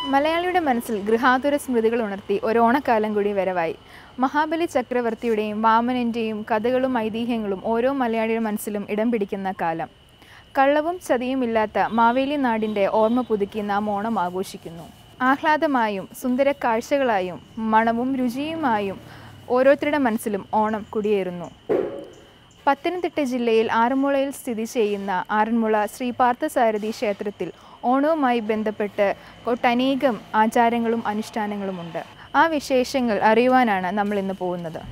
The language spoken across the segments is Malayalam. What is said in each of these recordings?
മലയാളിയുടെ മനസ്സിൽ ഗൃഹാതുര സ്മൃതികൾ ഉണർത്തി ഒരു ഓണക്കാലം കൂടി വരവായി മഹാബലി ചക്രവർത്തിയുടെയും വാമനൻ്റെയും കഥകളും ഐതിഹ്യങ്ങളും ഓരോ മലയാളിയുടെ മനസ്സിലും ഇടം പിടിക്കുന്ന കാലം കള്ളവും ചതിയുമില്ലാത്ത മാവേലി നാടിൻ്റെ ഓർമ്മ പുതുക്കി നാം ഓണം ആഘോഷിക്കുന്നു ആഹ്ലാദമായും സുന്ദര കാഴ്ചകളായും മണവും രുചിയുമായും ഓരോരുത്തരുടെ മനസ്സിലും ഓണം കുടിയേറുന്നു പത്തനംതിട്ട ജില്ലയിൽ ആറന്മുളയിൽ സ്ഥിതി ചെയ്യുന്ന ആറന്മുള ശ്രീ പാർത്ഥസാരഥി ക്ഷേത്രത്തിൽ ഓണവുമായി ബന്ധപ്പെട്ട് ഒട്ടനേകം ആചാരങ്ങളും അനുഷ്ഠാനങ്ങളുമുണ്ട് ആ വിശേഷങ്ങൾ അറിയുവാനാണ് നമ്മൾ ഇന്ന് പോകുന്നത്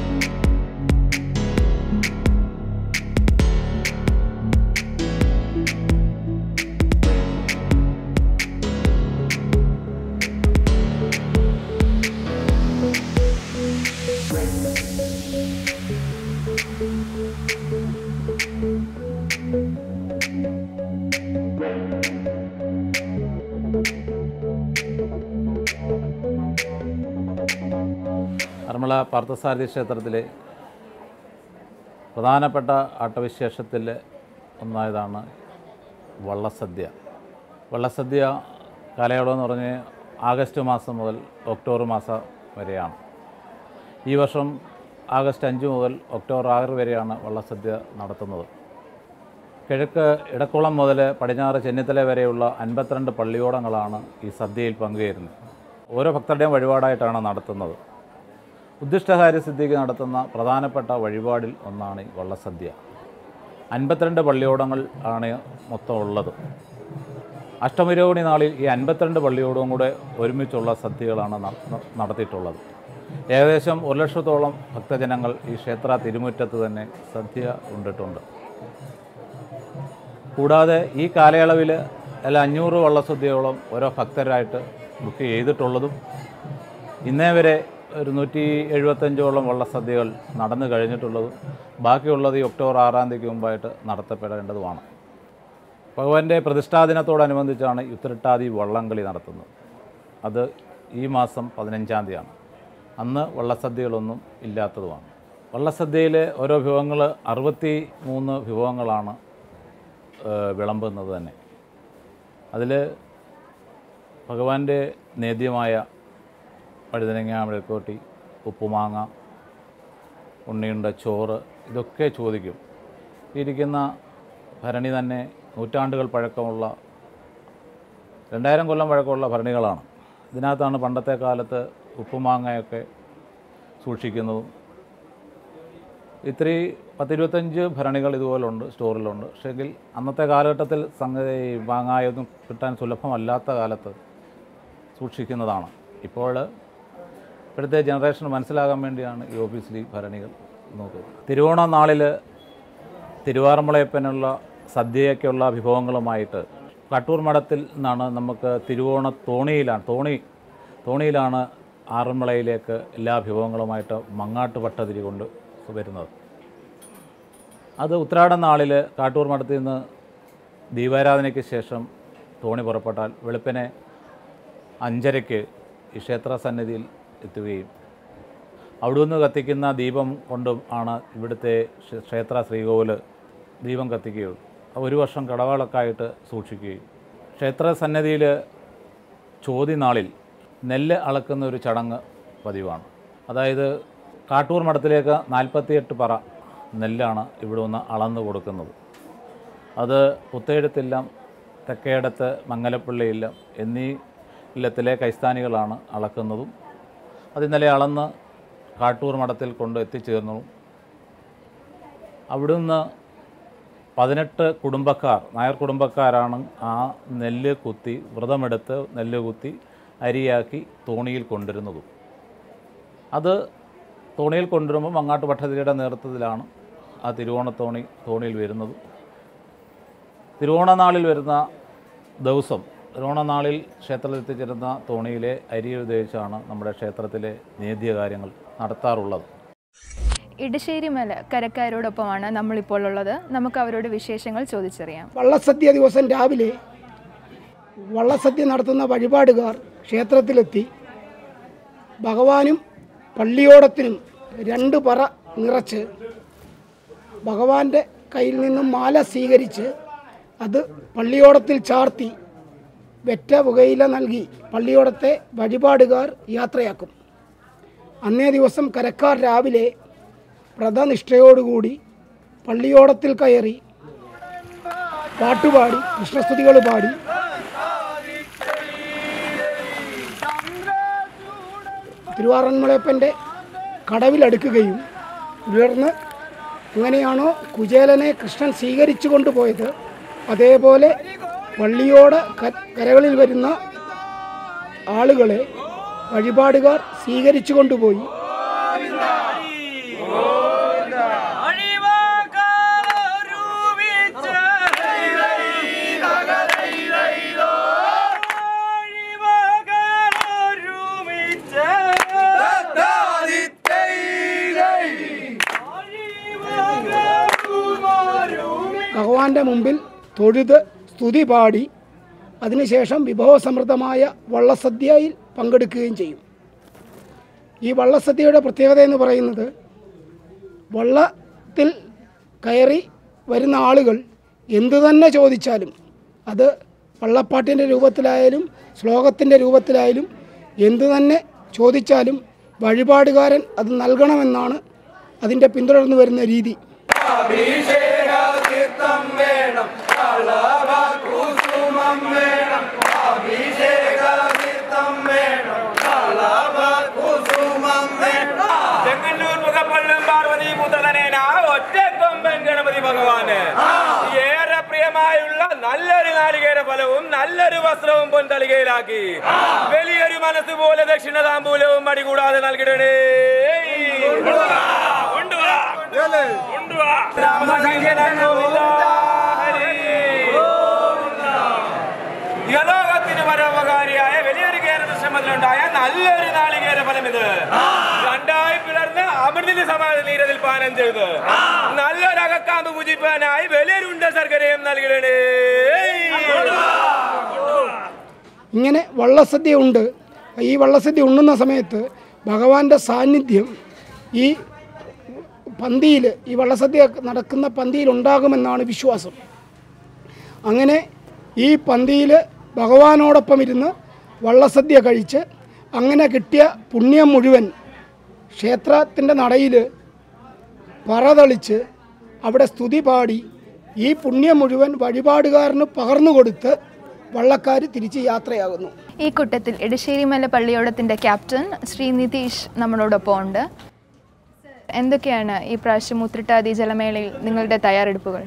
അർമ്മള പാർത്ഥസാരഥി ക്ഷേത്രത്തിലെ പ്രധാനപ്പെട്ട ആട്ടവിശേഷത്തിൽ ഒന്നായതാണ് വള്ളസദ്യ വള്ളസദ്യ കാലയളവ് എന്ന് പറഞ്ഞ് ആഗസ്റ്റ് മാസം മുതൽ ഒക്ടോബർ മാസം വരെയാണ് ഈ വർഷം ആഗസ്റ്റ് അഞ്ച് മുതൽ ഒക്ടോബർ ആറ് വരെയാണ് വള്ളസദ്യ നടത്തുന്നത് കിഴക്ക് ഇടക്കുളം മുതൽ പടിഞ്ഞാറ് ചെന്നിത്തല വരെയുള്ള അൻപത്തിരണ്ട് പള്ളിയോടങ്ങളാണ് ഈ സദ്യയിൽ പങ്കുചേരുന്നത് ഓരോ ഭക്തരുടെയും വഴിപാടായിട്ടാണ് നടത്തുന്നത് ഉദ്ദിഷ്ടകാര്യ സിദ്ധിക്ക് നടത്തുന്ന പ്രധാനപ്പെട്ട വഴിപാടിൽ ഒന്നാണ് ഈ വള്ളസദ്യ അൻപത്തിരണ്ട് പള്ളിയോടങ്ങൾ ആണ് മൊത്തം ഉള്ളത് അഷ്ടമിരോഹിണി നാളിൽ ഈ അൻപത്തിരണ്ട് പള്ളിയോടവും കൂടെ ഒരുമിച്ചുള്ള സദ്യകളാണ് നട- നടത്തിയിട്ടുള്ളത് ഏകദേശം ഒരു ലക്ഷത്തോളം ഭക്തജനങ്ങൾ ഈ ക്ഷേത്ര തിരുമുറ്റത്ത് തന്നെ സദ്യ ഉണ്ടിട്ടുണ്ട് കൂടാതെ ഈ കാലയളവിൽ അല്ല അഞ്ഞൂറ് വള്ളസദ്യയോളം ഓരോ ഭക്തരായിട്ട് ബുക്ക് ചെയ്തിട്ടുള്ളതും ഇന്നേ വരെ ഒരു നൂറ്റി എഴുപത്തഞ്ചോളം വള്ളസദ്യകൾ നടന്നു കഴിഞ്ഞിട്ടുള്ളതും ബാക്കിയുള്ളത് ഈ ഒക്ടോബർ ആറാം തീയതിക്ക് മുമ്പായിട്ട് നടത്തപ്പെടേണ്ടതുമാണ് ഭഗവാന്റെ പ്രതിഷ്ഠാദിനത്തോടനുബന്ധിച്ചാണ് ഉത്തരട്ടാതി വള്ളംകളി നടത്തുന്നത് അത് ഈ മാസം പതിനഞ്ചാം തീയതിയാണ് അന്ന് വള്ളസദ്യകളൊന്നും ഇല്ലാത്തതുമാണ് വള്ളസദ്യയിലെ ഓരോ വിഭവങ്ങൾ അറുപത്തി മൂന്ന് വിഭവങ്ങളാണ് ഏഹ്, വിളമ്പുന്നത് തന്നെ അതിൽ ഭഗവാന്റെ നേദ്യമായ വഴുതനങ്ങ മെഴുക്കോട്ടി ഉപ്പുമാങ്ങ ഉണ്ണിയുണ്ട ചോറ് ഇതൊക്കെ ചോദിക്കും ഈ ഇരിക്കുന്ന ഭരണി തന്നെ നൂറ്റാണ്ടുകൾ പഴക്കമുള്ള രണ്ടായിരം കൊല്ലം പഴക്കമുള്ള ഭരണികളാണ് ഇതിനകത്താണ് പണ്ടത്തെ കാലത്ത് ഉപ്പുമാങ്ങയൊക്കെ സൂക്ഷിക്കുന്നതും ഇത്തിരി പത്തിരുപത്തഞ്ച് ഭരണികൾ ഇതുപോലുണ്ട് സ്റ്റോറിലുണ്ട് പക്ഷേങ്കിൽ അന്നത്തെ കാലഘട്ടത്തിൽ സംഗതി മാങ്ങായൊന്നും കിട്ടാൻ സുലഭമല്ലാത്ത കാലത്ത് സൂക്ഷിക്കുന്നതാണ് ഇപ്പോൾ ഇപ്പോഴത്തെ ജനറേഷൻ മനസ്സിലാകാൻ വേണ്ടിയാണ് ഈ ഓഫീസിൽ ഈ ഭരണികൾ നോക്കുന്നത് തിരുവോണ നാളിൽ തിരുവാറന്മുളയപ്പനുള്ള സദ്യയൊക്കെയുള്ള വിഭവങ്ങളുമായിട്ട് കട്ടൂർ മഠത്തിൽ നിന്നാണ് നമുക്ക് തിരുവോണ തോണിയിലാണ് തോണി തോണിയിലാണ് ആറന്മുളയിലേക്ക് എല്ലാ വിഭവങ്ങളുമായിട്ട് മങ്ങാട്ട് പട്ടതിരി കൊണ്ട് വരുന്നത് അത് ഉത്രാടം നാളിൽ കാട്ടൂർ മഠത്തിൽ നിന്ന് ദീപാരാധനയ്ക്ക് ശേഷം തോണി പുറപ്പെട്ടാൽ വെളുപ്പിനെ അഞ്ചരയ്ക്ക് ഈ ക്ഷേത്ര സന്നിധിയിൽ എത്തുകയും അവിടുന്ന് കത്തിക്കുന്ന ദീപം കൊണ്ടും ആണ് ഇവിടുത്തെ ക്ഷേ- ക്ഷേത്ര ശ്രീകോവിൽ ദീപം കത്തിക്കുകയുള്ളൂ അത് ഒരു വർഷം കടവാളക്കായിട്ട് സൂക്ഷിക്കുകയും ക്ഷേത്ര സന്നിധിയിൽ ചോതി നാളിൽ നെല്ല് അളക്കുന്ന ഒരു ചടങ്ങ് പതിവാണ് അതായത് കാട്ടൂർ മഠത്തിലേക്ക് നാൽപ്പത്തിയെട്ട് പറ നെല്ലാണ് ഇവിടെ നിന്ന് അളന്നു കൊടുക്കുന്നത് അത് പുത്തേഴത്തില്ലം തെക്കേടത്ത് മംഗലപ്പള്ളിയില്ലം എന്നീ ഇല്ലത്തിലെ കൈസ്ഥാനികളാണ് അളക്കുന്നതും അത് ഇന്നലെ അളന്ന് കാട്ടൂർ മഠത്തിൽ കൊണ്ട് എത്തിച്ചേർന്നു അവിടുന്ന് പതിനെട്ട് കുടുംബക്കാർ നായർ കുടുംബക്കാരാണ് ആ നെല്ല് കുത്തി വ്രതമെടുത്ത് നെല്ല് കുത്തി അരിയാക്കി തോണിയിൽ കൊണ്ടുവരുന്നതും അത് തോണിയിൽ കൊണ്ടുവരുമ്പോൾ മങ്ങാട്ട് ഭട്ടതിരിയുടെ നേതൃത്വത്തിലാണ് ആ തിരുവോണത്തോണി തോണിയിൽ വരുന്നത് തിരുവോണനാളിൽ വരുന്ന ദിവസം തിരുവോണനാളിൽ ക്ഷേത്രത്തിൽ എത്തിച്ചേരുന്ന തോണിയിലെ അരി ഉപയോഗിച്ചാണ് നമ്മുടെ ക്ഷേത്രത്തിലെ നേദ്യകാര്യങ്ങൾ നടത്താറുള്ളത് ഇടശ്ശേരി മല കരക്കാരോടൊപ്പമാണ് നമ്മളിപ്പോൾ ഉള്ളത് നമുക്ക് അവരോട് വിശേഷങ്ങൾ ചോദിച്ചറിയാം വള്ളസദ്യ ദിവസം രാവിലെ വള്ളസദ്യ നടത്തുന്ന വഴിപാടുകാർ ക്ഷേത്രത്തിലെത്തി ഭഗവാനും പള്ളിയോടത്തിനും രണ്ട് പറ നിറച്ച് ഭഗവാന്റെ കയ്യിൽ നിന്നും മാല സ്വീകരിച്ച് അത് പള്ളിയോടത്തിൽ ചാർത്തി വെറ്റ പുകയില നൽകി പള്ളിയോടത്തെ വഴിപാടുകാർ യാത്രയാക്കും അന്നേ ദിവസം കരക്കാർ രാവിലെ വ്രതനിഷ്ഠയോടുകൂടി പള്ളിയോടത്തിൽ കയറി പാട്ടുപാടി കൃഷ്ണസ്തുതികൾ പാടി തിരുവാറന്മുളയപ്പൻ്റെ കടവിലടുക്കുകയും തുടർന്ന് എങ്ങനെയാണോ കുചേലനെ കൃഷ്ണൻ സ്വീകരിച്ചു കൊണ്ടുപോയത് അതേപോലെ പള്ളിയോട് ക- കരകളിൽ വരുന്ന ആളുകളെ വഴിപാടുകാർ സ്വീകരിച്ചു കൊണ്ടുപോയി ഭഗവാന്റെ മുമ്പിൽ തൊഴുത് സ്തുതി പാടി അതിനുശേഷം വിഭവസമൃദ്ധമായ വള്ളസദ്യയിൽ പങ്കെടുക്കുകയും ചെയ്യും ഈ വള്ളസദ്യയുടെ പ്രത്യേകത എന്ന് പറയുന്നത് വള്ളത്തിൽ കയറി വരുന്ന ആളുകൾ എന്തു തന്നെ ചോദിച്ചാലും അത് വള്ളപ്പാട്ടിൻ്റെ രൂപത്തിലായാലും ശ്ലോകത്തിൻ്റെ രൂപത്തിലായാലും എന്തു തന്നെ ചോദിച്ചാലും വഴിപാടുകാരൻ അത് നൽകണമെന്നാണ് അതിൻ്റെ പിന്തുടർന്നു വരുന്ന രീതി ചെങ്ങന്നൂർ മുഖപ്പള്ളും പാർവതി പുത്രനേന ഒറ്റ കൊമ്പൻ ഗണപതി ഭഗവാന് ഏറെ പ്രിയമായുള്ള നല്ലൊരു നാളികേര ഫലവും നല്ലൊരു വസ്ത്രവും പൊൻതളികയിലാക്കി വലിയൊരു മനസ്സ് പോലെ ദക്ഷിണ താമ്പൂലവും മടി കൂടാതെ നൽകിടണേ കൊണ്ടുവാ. കൊണ്ടുവാ. രാമസംഖ്യനൊന്നുമില്ല. ഹരി. യലോകത്തിന് പരോപകാരിയായ വലിയൊരു കേരളശ്രമത്തിലുണ്ടായ നല്ലൊരു നാളികേര ഫലം ഇത് രണ്ടായി പിളർന്ന് അമൃതിന് സമാധി നീരതിൽ പാനം ചെയ്ത് നല്ലൊരു അകക്കാമ്പ് പൂജിപ്പാനായി വലിയൊരു ഉണ്ട ശർക്കരയും നൽകണേ ഇങ്ങനെ വള്ളസദ്യ ഉണ്ട് ഈ വള്ളസദ്യ ഉണ്ണുന്ന സമയത്ത് ഭഗവാന്റെ സാന്നിധ്യം ഈ പന്തിയിൽ ഈ വള്ളസദ്യ നടക്കുന്ന പന്തിയിൽ ഉണ്ടാകുമെന്നാണ് വിശ്വാസം അങ്ങനെ ഈ പന്തിയിൽ ഭഗവാനോടൊപ്പം ഇരുന്ന് വള്ളസദ്യ കഴിച്ച് അങ്ങനെ കിട്ടിയ പുണ്യം മുഴുവൻ ക്ഷേത്രത്തിൻ്റെ നടയിൽ പറതളിച്ച് അവിടെ സ്തുതി പാടി ഈ പുണ്യം മുഴുവൻ വഴിപാടുകാരന് പകർന്നു കൊടുത്ത് വള്ളക്കാർ തിരിച്ച് യാത്രയാകുന്നു ഈ കൂട്ടത്തിൽ എടശ്ശേരിമല പള്ളിയോടത്തിൻ്റെ ക്യാപ്റ്റൻ ശ്രീ നിതീഷ് നമ്മളോടൊപ്പം ഉണ്ട് എന്തൊക്കെയാണ് ഈ പ്രാവശ്യം ഉത്രട്ടാതി ജലമേളയിൽ നിങ്ങളുടെ തയ്യാറെടുപ്പുകൾ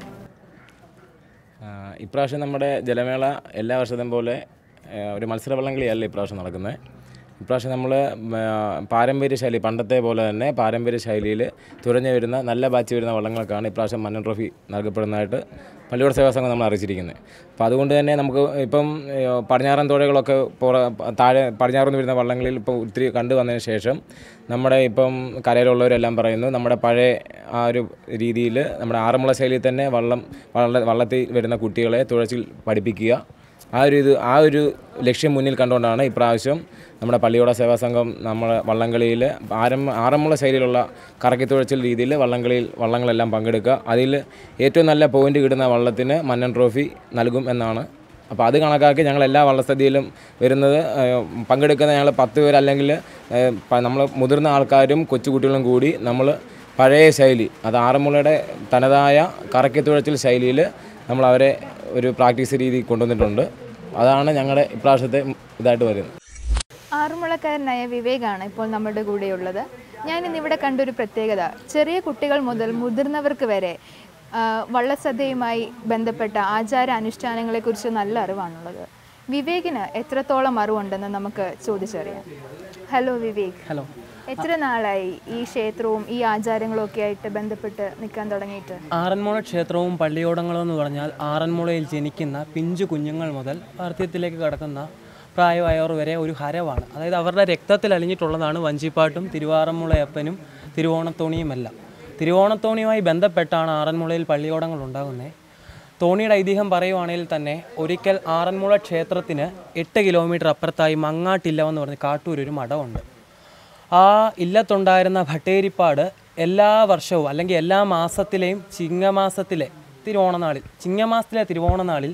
ആ, ഇപ്രാവശ്യം നമ്മുടെ ജലമേള എല്ലാ വർഷത്തെയും പോലെ ആ, ഒരു മത്സര വള്ളംകളിയല്ല ഇപ്രാവശ്യം നടക്കുന്നത് ഇപ്രാവശ്യം നമ്മൾ പാരമ്പര്യ ശൈലി പണ്ടത്തെ പോലെ തന്നെ പാരമ്പര്യ ശൈലിയിൽ തുഴഞ്ഞു വരുന്ന നല്ല ബാച്ച് വരുന്ന വള്ളങ്ങൾക്കാണ് ഇപ്രാവശ്യം മന്നൻ ട്രോഫി നൽകപ്പെടുന്നതായിട്ട് പള്ളിയോട് സേവാ സംഘം നമ്മൾ അറിയിച്ചിരിക്കുന്നത് അപ്പോൾ അതുകൊണ്ട് തന്നെ നമുക്ക് ഇപ്പം ഏ, പടിഞ്ഞാറൻ തുഴകളൊക്കെ പുറ താഴെ പടിഞ്ഞാറുനിന്ന് വരുന്ന വള്ളങ്ങളിൽ ഇപ്പോൾ ഒത്തിരി കണ്ടു വന്നതിന് ശേഷം നമ്മുടെ ഇപ്പം കരയിലുള്ളവരെല്ലാം പറയുന്നു നമ്മുടെ പഴയ ആ ഒരു രീതിയിൽ നമ്മുടെ ആറന്മുള ശൈലിയിൽ തന്നെ വള്ളം വള്ള വള്ളത്തിൽ വരുന്ന കുട്ടികളെ തുഴച്ചിൽ പഠിപ്പിക്കുക ആ ഒരു ഇത് ആ ഒരു ലക്ഷ്യം മുന്നിൽ കണ്ടുകൊണ്ടാണ് ഇപ്രാവശ്യം നമ്മുടെ പള്ളിയോട സേവാ സംഘം നമ്മുടെ വള്ളംകളിയിൽ ആരം ആറന്മുള ശൈലിയിലുള്ള കറക്കി തുഴച്ചിൽ രീതിയിൽ വള്ളംകളിയിൽ വള്ളങ്ങളെല്ലാം പങ്കെടുക്കുക അതിൽ ഏറ്റവും നല്ല പോയിന്റ് കിട്ടുന്ന വള്ളത്തിന് മന്നൻ ട്രോഫി നൽകും എന്നാണ് അപ്പോൾ അത് കണക്കാക്കി ഞങ്ങൾ എല്ലാ വള്ളസദ്യയിലും വരുന്നത് ഏഹ്, പങ്കെടുക്കുന്ന ഞങ്ങൾ പത്ത് പേര് അല്ലെങ്കിൽ നമ്മൾ മുതിർന്ന ആൾക്കാരും കൊച്ചുകുട്ടികളും കൂടി നമ്മൾ പഴയ ശൈലി അത് ആറന്മുളയുടെ തനതായ കറക്കി തുഴച്ചിൽ ശൈലിയിൽ നമ്മൾ അവരെ ഒരു പ്രാക്ടീസ് രീതി കൊണ്ടുവന്നിട്ടുണ്ട് അതാണ് ഞങ്ങളുടെ ഇപ്രാവശ്യത്തെ ഇതായിട്ട് വരുന്നത് ആറുമുളക്കാരനായ വിവേകാണ് ഇപ്പോൾ നമ്മുടെ കൂടെയുള്ളത് ഞാൻ ഇന്നിവിടെ കണ്ടൊരു പ്രത്യേകത ചെറിയ കുട്ടികൾ മുതൽ മുതിർന്നവർക്ക് വരെ ആ, വള്ളസദ്യയുമായി ബന്ധപ്പെട്ട ആചാര അനുഷ്ഠാനങ്ങളെക്കുറിച്ച് നല്ല അറിവാണുള്ളത് വിവേകിന് എത്രത്തോളം അറിവുണ്ടെന്ന് നമുക്ക് ചോദിച്ചറിയാം ഹലോ വിവേക് ഹലോ എത്ര നാളായി ഈ ക്ഷേത്രവും ഈ ആചാരങ്ങളും ഒക്കെ ആയിട്ട് ബന്ധപ്പെട്ട് നിൽക്കാൻ തുടങ്ങിയിട്ട് ആറന്മുള ക്ഷേത്രവും പള്ളിയോടങ്ങളും എന്ന് പറഞ്ഞാൽ ആറന്മുളയിൽ ജനിക്കുന്ന പിഞ്ചു കുഞ്ഞുങ്ങൾ മുതൽ വാർദ്ധക്യത്തിലേക്ക് കടക്കുന്ന പ്രായമായവർ വരെ ഒരു ഹരവാണ് അതായത് അവരുടെ രക്തത്തിൽ അലിഞ്ഞിട്ടുള്ളതാണ് വഞ്ചിപ്പാട്ടും തിരുവാറന്മുളയപ്പനും തിരുവോണത്തോണിയുമെല്ലാം തിരുവോണത്തോണിയുമായി ബന്ധപ്പെട്ടാണ് ആറന്മുളയിൽ പള്ളിയോടങ്ങൾ ഉണ്ടാകുന്നത് തോണിയുടെ ഐതിഹ്യം പറയുവാണെങ്കിൽ തന്നെ ഒരിക്കൽ ആറന്മുള ക്ഷേത്രത്തിന് എട്ട് കിലോമീറ്റർ അപ്പുറത്തായി മങ്ങാട്ടില്ല എന്ന് പറഞ്ഞ് കാട്ടൂർ ഒരു മഠമുണ്ട് ആ ഇല്ലത്തുണ്ടായിരുന്ന ഭട്ടേരിപ്പാട് എല്ലാ വർഷവും അല്ലെങ്കിൽ എല്ലാ മാസത്തിലെയും ചിങ്ങമാസത്തിലെ തിരുവോണനാളിൽ ചിങ്ങമാസത്തിലെ തിരുവോണനാളിൽ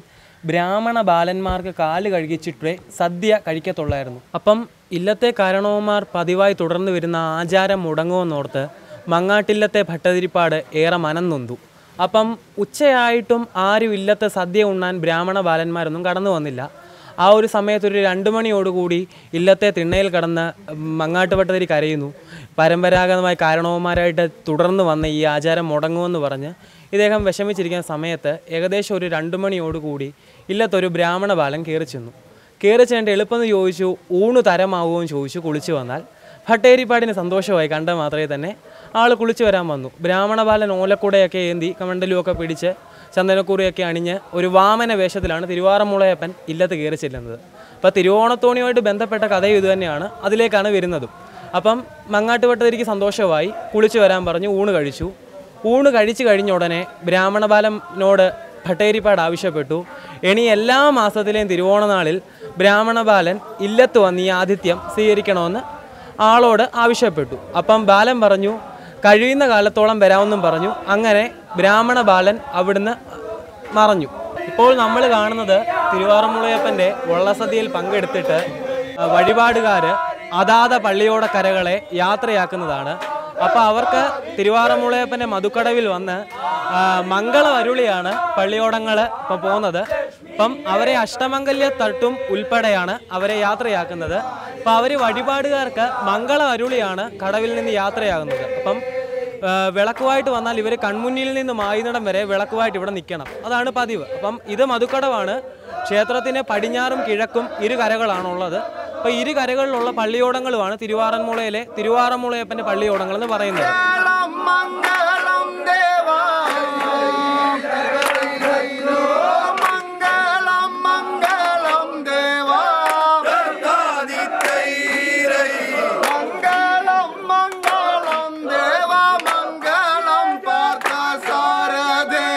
ബ്രാഹ്മണ ബാലന്മാർക്ക് കാല് കഴുകിച്ചിട്ടേ സദ്യ കഴിക്കത്തുള്ളായിരുന്നു അപ്പം ഇല്ലത്തെ കാരണവന്മാർ പതിവായി തുടർന്ന് വരുന്ന ആചാരം മുടങ്ങുമെന്നോർത്ത് മങ്ങാട്ടില്ലത്തെ ഭട്ടതിരിപ്പാട് ഏറെ മനം നൊന്തു അപ്പം ഉച്ചയായിട്ടും ആരും ഇല്ലത്തെ സദ്യ ഉണ്ണാൻ ബ്രാഹ്മണ ബാലന്മാരൊന്നും കടന്നു വന്നില്ല ആ ഒരു സമയത്ത് ഒരു രണ്ട് മണിയോടുകൂടി ഇല്ലത്തെ തിണ്ണയിൽ കടന്ന് മങ്ങാട്ട് ഭട്ടതിരി കരയുന്നു പരമ്പരാഗതമായ കാരണവന്മാരായിട്ട് തുടർന്ന് വന്ന ഈ ആചാരം മുടങ്ങുമെന്ന് പറഞ്ഞ് ഇദ്ദേഹം വിഷമിച്ചിരിക്കുന്ന സമയത്ത് ഏകദേശം ഒരു രണ്ട് മണിയോടുകൂടി ഇല്ലത്തൊരു ബ്രാഹ്മണ ബാലൻ കയറി ചെന്നു കയറി ചെന്നിട്ട് എളുപ്പമെന്ന് ചോദിച്ചു ഊണ് തരമാവുമോ എന്ന് ചോദിച്ചു കുളിച്ചു വന്നാൽ ഭട്ടേരിപ്പാടിന് സന്തോഷമായി കണ്ട മാത്രമേ തന്നെ ആൾ കുളിച്ചു വരാൻ വന്നു ബ്രാഹ്മണ ബാലൻ ഓലക്കുടയൊക്കെ ഏന്തി കമണ്ടലുമൊക്കെ പിടിച്ച് ചന്ദനക്കുറിയൊക്കെ അണിഞ്ഞ് ഒരു വാമന വേഷത്തിലാണ് തിരുവാറമുളയപ്പൻ ഇല്ലത്ത് കയറി ചെല്ലുന്നത് അപ്പോൾ തിരുവോണത്തോണിയുമായിട്ട് ബന്ധപ്പെട്ട കഥയും ഇതുതന്നെയാണ് അതിലേക്കാണ് വരുന്നതും അപ്പം മങ്ങാട്ടുപട്ടതിരിക്ക് സന്തോഷമായി കുളിച്ചു വരാൻ പറഞ്ഞു ഊണ് കഴിച്ചു ഊണ് കഴിച്ചു കഴിഞ്ഞ ഉടനെ ബ്രാഹ്മണ ബാലനോട് ഭട്ടേരിപ്പാട് ആവശ്യപ്പെട്ടു ഇനി എല്ലാ മാസത്തിലെയും തിരുവോണനാളിൽ ബ്രാഹ്മണ ബാലൻ ഇല്ലത്ത് വന്ന് ഈ ആതിഥ്യം സ്വീകരിക്കണമെന്ന് ആളോട് ആവശ്യപ്പെട്ടു അപ്പം ബാലൻ പറഞ്ഞു കഴിയുന്ന കാലത്തോളം വരാമെന്നും പറഞ്ഞു അങ്ങനെ ബ്രാഹ്മണ ബാലൻ അവിടുന്ന് മറഞ്ഞു ഇപ്പോൾ നമ്മൾ കാണുന്നത് തിരുവാറമുളയപ്പൻ്റെ വള്ളസദ്യയിൽ പങ്കെടുത്തിട്ട് വഴിപാടുകാർ അതാത പള്ളിയോട കരകളെ യാത്രയാക്കുന്നതാണ് അപ്പോൾ അവർക്ക് തിരുവാറമുളയപ്പൻ്റെ മധുക്കടവിൽ വന്ന് ആ, മംഗള അരുളിയാണ് പള്ളിയോടങ്ങൾ ഇപ്പോൾ പോകുന്നത് അപ്പം അവരെ അഷ്ടമംഗല്യ തട്ടും ഉൾപ്പെടെയാണ് അവരെ യാത്രയാക്കുന്നത് അപ്പം അവർ വഴിപാടുകാർക്ക് മംഗള അരുളിയാണ് കടവിൽ നിന്ന് യാത്രയാകുന്നത് അപ്പം ആ, വിളക്കുമായിട്ട് വന്നാൽ ഇവർ കൺമുന്നിൽ നിന്ന് മായുന്നിടം വരെ വിളക്കുമായിട്ട് ഇവിടെ നിൽക്കണം അതാണ് പതിവ് അപ്പം ഇത് മധുക്കടവാണ് ക്ഷേത്രത്തിന് പടിഞ്ഞാറും കിഴക്കും ഇരു കരകളാണുള്ളത് അപ്പോൾ ഇരു കരകളിലുള്ള പള്ളിയോടങ്ങളുമാണ് തിരുവാറന്മുളയിലെ തിരുവാറന്മുളയപ്പൻ്റെ പള്ളിയോടങ്ങൾ എന്ന് പറയുന്നത് മംഗളം ദേവാ മംഗളം മംഗളം ദേവാ മംഗളം മംഗളം ദേവാ മംഗളം പാർത്ഥ സാരഥേ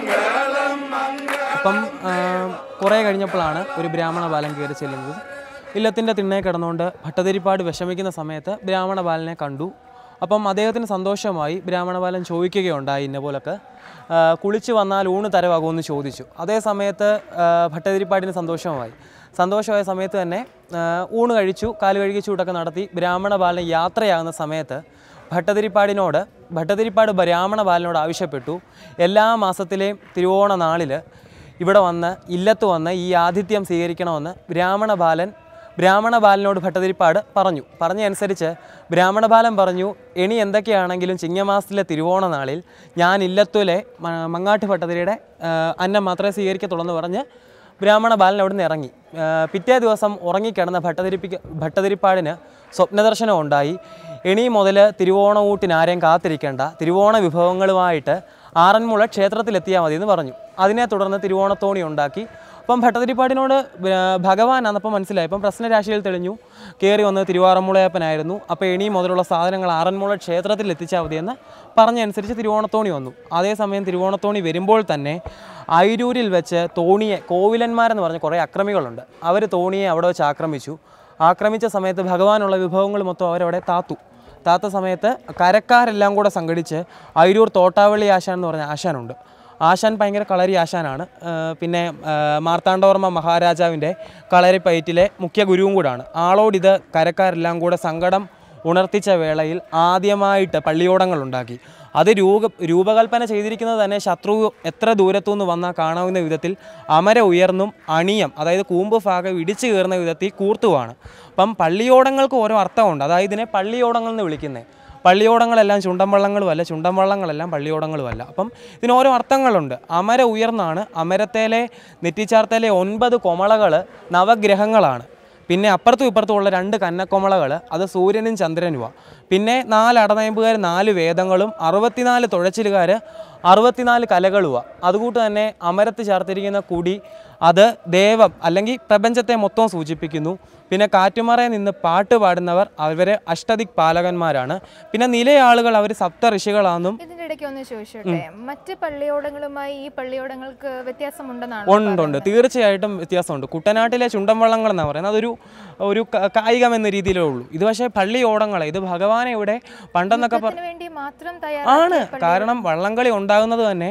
അപ്പം ആ, കുറേ കഴിഞ്ഞപ്പോഴാണ് ഒരു ബ്രാഹ്മണ ബാലൻ കയറി ചെല്ലുന്നത് ഇല്ലത്തിൻ്റെ തിണ്ണയെ കിടന്നുകൊണ്ട് ഭട്ടതിരിപ്പാട് വിഷമിക്കുന്ന സമയത്ത് ബ്രാഹ്മണ ബാലനെ കണ്ടു അപ്പം അദ്ദേഹത്തിന് സന്തോഷമായി ബ്രാഹ്മണ ബാലൻ ചോദിക്കുകയുണ്ടായി ഇന്ന പോലൊക്കെ ആ, കുളിച്ച് വന്നാൽ ഊണ് തരവാകുമെന്ന് ചോദിച്ചു അതേ സമയത്ത് ആ, ഭട്ടതിരിപ്പാടിന് സന്തോഷമായി സന്തോഷമായ സമയത്ത് തന്നെ ആ, ഊണ് കഴിച്ചു കാല് കഴുകി ചൂട്ടൊക്കെ നടത്തി ബ്രാഹ്മണ ബാലൻ യാത്രയാകുന്ന സമയത്ത് ഭട്ടതിരിപ്പാടിനോട് ഭട്ടതിരിപ്പാട് ബ്രാഹ്മണ ബാലനോട് ആവശ്യപ്പെട്ടു എല്ലാ മാസത്തിലെയും തിരുവോണ നാളിൽ ഇവിടെ വന്ന് ഇല്ലത്ത് വന്ന് ഈ ആതിഥ്യം സ്വീകരിക്കണമെന്ന് ബ്രാഹ്മണ ബാലൻ ബ്രാഹ്മണ ബാലനോട് ഭട്ടതിരിപ്പാട് പറഞ്ഞു പറഞ്ഞതനുസരിച്ച് ബ്രാഹ്മണ ബാലൻ പറഞ്ഞു ഇനി എന്തൊക്കെയാണെങ്കിലും ചിങ്ങമാസത്തിലെ തിരുവോണ നാളിൽ ഞാൻ ഇല്ലത്തുലെ മ- മങ്ങാട്ട് ഭട്ടതിരിയുടെ ആ, അന്നം മാത്രമേ സ്വീകരിക്കത്തുള്ളൂ എന്ന് പറഞ്ഞ് ബ്രാഹ്മണ ബാലൻ അവിടുന്ന് ഇറങ്ങി ആ, പിറ്റേ ദിവസം ഉറങ്ങിക്കിടന്ന ഭട്ടതിരിപ്പിക്ക ഭട്ടതിരിപ്പാടിന് സ്വപ്നദർശനം ഉണ്ടായി ഇനി മുതൽ തിരുവോണ ഊട്ടിന് ആരെയും കാത്തിരിക്കേണ്ട തിരുവോണ വിഭവങ്ങളുമായിട്ട് ആറന്മുള ക്ഷേത്രത്തിലെത്തിയാൽ മതി എന്ന് പറഞ്ഞു അതിനെ തുടർന്ന് തിരുവോണത്തോണി ഉണ്ടാക്കി അപ്പം ഭട്ടതിരിപ്പാടിനോട് ഭഗവാൻ അന്നപ്പം മനസ്സിലായി അപ്പം പ്രശ്നരാശിയിൽ തെളിഞ്ഞു കയറി വന്നത് തിരുവാറന്മുളയപ്പനായിരുന്നു അപ്പോൾ ഇനി മുതലുള്ള സാധനങ്ങൾ ആറന്മുള ക്ഷേത്രത്തിൽ എത്തിച്ചാൽ മതിയെന്ന് പറഞ്ഞനുസരിച്ച് തിരുവോണത്തോണി വന്നു അതേസമയം തിരുവോണത്തോണി വരുമ്പോൾ തന്നെ അയിരൂരിൽ വെച്ച് തോണിയെ കോവിലന്മാരെന്ന് പറഞ്ഞ കുറേ അക്രമികളുണ്ട് അവർ തോണിയെ അവിടെ വെച്ച് ആക്രമിച്ചു ആക്രമിച്ച സമയത്ത് ഭഗവാനുള്ള വിഭവങ്ങൾ മൊത്തം അവരവിടെ താത്തു താത്ത സമയത്ത് കരക്കാരെല്ലാം കൂടെ സംഘടിച്ച് അയിരൂർ തോട്ടാവള്ളി ആശാൻ എന്ന് പറഞ്ഞ ആശാനുണ്ട് ആശാൻ ഭയങ്കര കളരി ആശാനാണ് ആ, പിന്നെ ആ, മാർത്താണ്ഡവർമ്മ മഹാരാജാവിൻ്റെ കളരിപ്പയറ്റിലെ മുഖ്യ ഗുരുവും കൂടാണ് ആളോടിത് കരക്കാരെല്ലാം കൂടെ സങ്കടം ഉണർത്തിച്ച വേളയിൽ ആദ്യമായിട്ട് പള്ളിയോടങ്ങൾ ഉണ്ടാക്കി അത് രൂപ രൂപകൽപ്പന ചെയ്തിരിക്കുന്നത് തന്നെ ശത്രു എത്ര ദൂരത്തു നിന്ന് വന്നാൽ കാണാവുന്ന വിധത്തിൽ അമര ഉയർന്നും അണിയം അതായത് കൂമ്പ് ഭാഗം ഇടിച്ചു കയറുന്ന വിധത്തിൽ കൂർത്തുവാണ് അപ്പം പള്ളിയോടങ്ങൾക്ക് ഓരോ അർത്ഥമുണ്ട് അതായത് ഇതിനെ പള്ളിയോടങ്ങൾ എന്ന് വിളിക്കുന്നത് പള്ളിയോടങ്ങളെല്ലാം ചുണ്ടൻ വള്ളങ്ങളുമല്ല ചുണ്ടൻ വള്ളങ്ങളെല്ലാം പള്ളിയോടങ്ങളുമല്ല അപ്പം ഇതിന് ഓരോ അർത്ഥങ്ങളുണ്ട് അമര ഉയർന്നാണ് അമരത്തേലെ നെറ്റിച്ചാർത്തേലെ ഒൻപത് കൊമളകൾ നവഗ്രഹങ്ങളാണ് പിന്നെ അപ്പുറത്തും ഇപ്പുറത്തും ഉള്ള രണ്ട് കന്നക്കൊമളകൾ അത് സൂര്യനും ചന്ദ്രനുമാണ് പിന്നെ നാല് അടനയമ്പുകാർ നാല് വേദങ്ങളും അറുപത്തിനാല് തുഴച്ചിലുകാർ അറുപത്തിനാല് കലകളുമാണ് അതുകൂട്ട് തന്നെ അമരത്ത് ചേർത്തിരിക്കുന്ന കുടി അത് ദേവം അല്ലെങ്കിൽ പ്രപഞ്ചത്തെ മൊത്തം സൂചിപ്പിക്കുന്നു പിന്നെ കാറ്റുമറയിൽ നിന്ന് പാട്ട് പാടുന്നവർ അവരെ അഷ്ടദിക് പാലകന്മാരാണ് പിന്നെ നിലയാളുകൾ അവർ സപ്ത ഋഷികളാണെന്നും ഇതിന്റെ ഇടയ്ക്ക് ഒന്ന് ചോദിച്ചോട്ടെ മറ്റ് പള്ളിയോടങ്ങളുമായി ഈ പള്ളിയോടങ്ങൾക്ക് വ്യത്യാസമുണ്ടെന്നാണ് ഉണ്ട് ഉണ്ട് തീർച്ചയായിട്ടും വ്യത്യാസമുണ്ട് കുട്ടനാട്ടിലെ ചുണ്ടൻവള്ളങ്ങൾ എന്നാണ് പറയുന്നത് അതൊരു ഒരു ക- കായികം എന്ന രീതിയിലേ ഉള്ളൂ ഇത് പക്ഷേ പള്ളി ഓടങ്ങളെ ഇത് ഭഗവാനെ ഇവിടെ പണ്ടെന്നൊക്കെ പറ യുദ്ധത്തിന് വേണ്ടി മാത്രം ആണ് തയ്യാറാക്കിയ പള്ളി- കാരണം വള്ളംകളി ഉണ്ടാകുന്നത് തന്നെ